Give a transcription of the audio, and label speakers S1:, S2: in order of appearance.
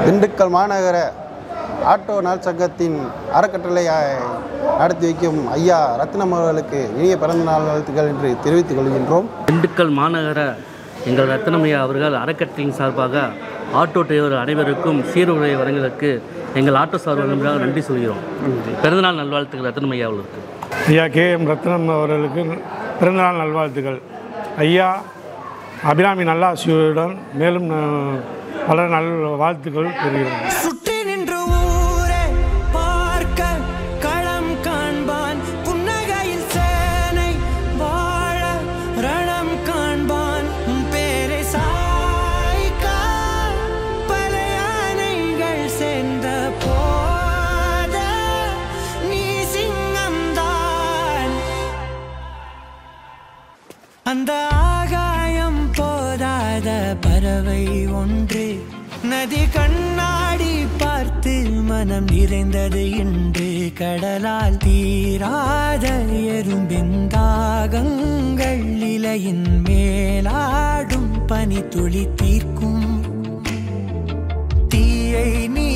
S1: திண்டுக்கல் மாநகர ஆட்டோ நாள் சங்கத்தின் அறக்கட்டளை அஹ், நடத்தி வைக்கும் ஐயா ரத்னம் அவர்களுக்கு இனிய பிறந்தநாள் வாழ்த்துக்கள் என்று தெரிவித்துக் கொள்கின்றோம்
S2: திண்டுக்கல் மாநகர எங்கள் ரத்னமையா அவர்கள் அறக்கட்டளையின் சார்பாக ஆட்டோ டிரைவர் அனைவருக்கும் சீருடை வழங்குவதற்கு எங்கள் ஆட்டோ சார்பாக நன்றி சொல்கிறோம் பிறந்தநாள் நல்வாழ்த்துக்கள் ரத்னமையா அவர்களுக்கு
S3: ஐயா கே எம் ரத்னம் அவர்களுக்கு பிறந்தநாள் நல்வாழ்த்துக்கள் ஐயா அபிராமி நல்லாசியுடன் மேலும் அஹ், பல நல் வாழ்த்துக்கள் பெறுகிறோம்
S4: சுற்றி நின்று ஊரே பார்க்க களம் காண்பான் புன்னகையில் சேனை வாழ ரணம் காண்பான் உன் பேரை சாய்க்க பல யானைகள் சேர்ந்த போத நீ சிங்கம்தான் அந்த ஆகாயம் போதாத பறவை ஒன்று நதி கண்ணாடி பார்த்து மனம் நிறைந்தது இன்று கடலால் தீராத எறும்பின் தாகங்கள் இலையின் மேலாடும் பனி துளி தீர்க்கும் தீயை நீ